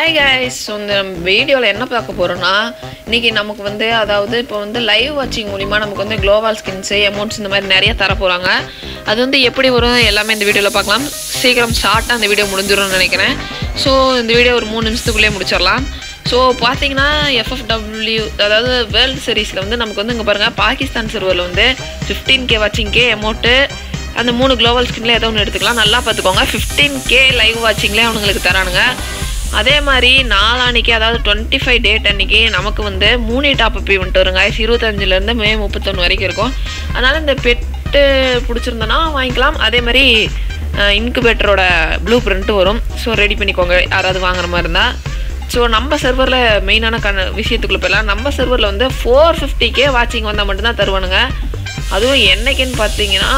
hi guys இந்த வீடியோவில் என்ன பார்க்க போகிறோன்னா இன்றைக்கி நமக்கு வந்து அதாவது இப்போ வந்து லைவ் வாட்சிங் மூலிமா நமக்கு வந்து குளோபல் ஸ்கின்ஸு எமௌண்ட்ஸ் இந்த மாதிரி நிறைய தர போகிறாங்க அது வந்து எப்படி வரும் எல்லாமே இந்த வீடியோவில் பார்க்கலாம் சீக்கிரம் ஷார்ட்டாக அந்த வீடியோ முடிஞ்சிடும்னு நினைக்கிறேன் ஸோ இந்த வீடியோ ஒரு மூணு நிமிஷத்துக்குள்ளேயே முடிச்சிடலாம் ஸோ பார்த்தீங்கன்னா எஃப்எஃப்டபிள்யூ அதாவது வேர்ல்டு சீரீஸில் வந்து நமக்கு வந்து இங்கே பாருங்கள் பாகிஸ்தான் சர்வரில் வந்து ஃபிஃப்டீன் கே வாட்சிங் கே அமௌண்ட்டு அந்த மூணு குளோபல் ஸ்கின்ல ஏதோ ஒன்று எடுத்துக்கலாம் நல்லா பார்த்துக்கோங்க ஃபிஃப்டீன் கே லைவ் வாட்சிங்லேயே அவங்களுக்கு தரானுங்க அதே மாதிரி நாளான்னைக்கு அதாவது டுவெண்ட்டி ஃபைவ் டேட் அன்னைக்கு நமக்கு வந்து மூணு டாப் அப் ஈவெண்ட் வருங்க இருபத்தஞ்சிலேருந்து மே முப்பத்தொன்று வரைக்கும் இருக்கும் அதனால் இந்த பெட்டு பிடிச்சிருந்தோன்னா வாங்கிக்கலாம் அதே மாதிரி இன்குபேட்டரோட ப்ளூ பிரிண்ட்டு வரும் ஸோ ரெடி பண்ணிக்கோங்க யாராவது வாங்குற மாதிரி இருந்தால் ஸோ நம்ம சர்வரில் மெயினான கண விஷயத்துக்குள்ள போயிடலாம் நம்ம சர்வரில் வந்து ஃபோர் ஃபிஃப்டிக்கே வாட்சிங் வந்தால் மட்டும்தான் தருவானுங்க அதுவும் என்னைக்குன்னு பார்த்தீங்கன்னா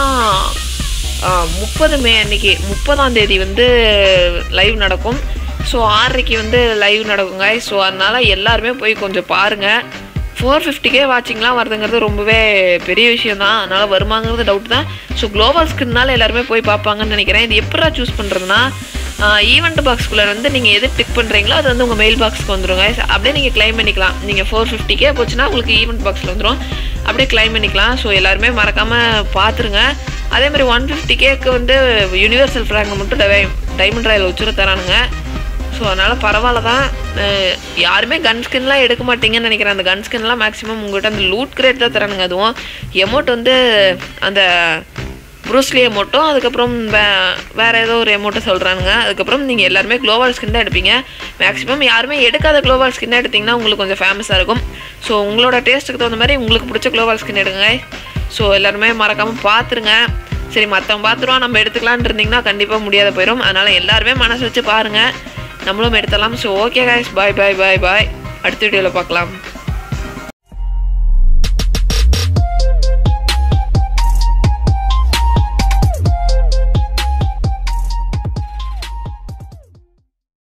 முப்பது மே அன்னைக்கு முப்பதாம் தேதி வந்து லைவ் நடக்கும் ஸோ ஆறரைக்கு வந்து லைவ் நடக்குங்க ஸோ அதனால் எல்லாருமே போய் கொஞ்சம் பாருங்கள் ஃபோர் ஃபிஃப்டிக்கே வாட்சிங்லாம் வருதுங்கிறது ரொம்பவே பெரிய விஷயம் தான் அதனால் வருமாங்கிறது டவுட் தான் ஸோ குளோபல் ஸ்கின்னால எல்லாருமே போய் பார்ப்பாங்கன்னு நினைக்கிறேன் இது எப்படா சூஸ் பண்ணுறதுனா ஈவெண்ட் பாக்ஸ்குள்ளே வந்து நீங்கள் எது டிக் பண்ணுறீங்களோ அது வந்து உங்கள் மெயில் பாக்ஸ்க்கு வந்துருங்க அப்படியே நீங்கள் க்ளைம் பண்ணிக்கலாம் நீங்கள் ஃபோர் ஃபிஃப்டிக்கே போச்சுன்னா உங்களுக்கு ஈவெண்ட் பாக்ஸில் வந்துடும் அப்படியே க்ளைம் பண்ணிக்கலாம் ஸோ எல்லாருமே மறக்காமல் பார்த்துருங்க அதே மாதிரி ஒன் ஃபிஃப்டி கேக்கு வந்து யூனிவர்சல் ஃப்ராங்கை மட்டும் டைமண்ட் ராயில் வச்சுரு தரானுங்க ஸோ அதனால் பரவாயில்ல தான் அஹ் யாருமே கன் ஸ்கின்லாம் எடுக்க மாட்டீங்கன்னு நினைக்கிறேன் அந்த கன் ஸ்கின்லாம் மேக்ஸிமம் உங்கள்கிட்ட அந்த லூட் கிரேட் தான் தரானுங்க அதுவும் எமௌண்ட் வந்து அந்த ப்ரூஸ்லி எமௌண்ட்டும் அதுக்கப்புறம் வே வேறு ஏதோ ஒரு எமௌண்ட்டை சொல்கிறானுங்க அதுக்கப்புறம் நீங்கள் எல்லாருமே குளோபல் ஸ்கின் தான் எடுப்பீங்க மேக்ஸிமம் யாருமே எடுக்காத குளோபல் ஸ்கின் எடுத்திங்கன்னா உங்களுக்கு கொஞ்சம் ஃபேமஸாக இருக்கும் ஸோ உங்களோட டேஸ்ட்டுக்கு தகுந்த மாதிரி உங்களுக்கு பிடிச்ச குளோபல் ஸ்கின் எடுங்க ஸோ எல்லாருமே மறக்காமல் பார்த்துருங்க சரி மற்றவங்க பார்த்துருவோம் நம்ம எடுத்துக்கலான்னு இருந்தீங்கன்னா கண்டிப்பாக முடியாத போயிடும் அதனால் எல்லாருமே மனசு வச்சு பாருங்கள் நம்மளும் எடுத்துடலாம் so okay guys bye bye bye bye அடுத்த வீடியோவில் பார்க்கலாம்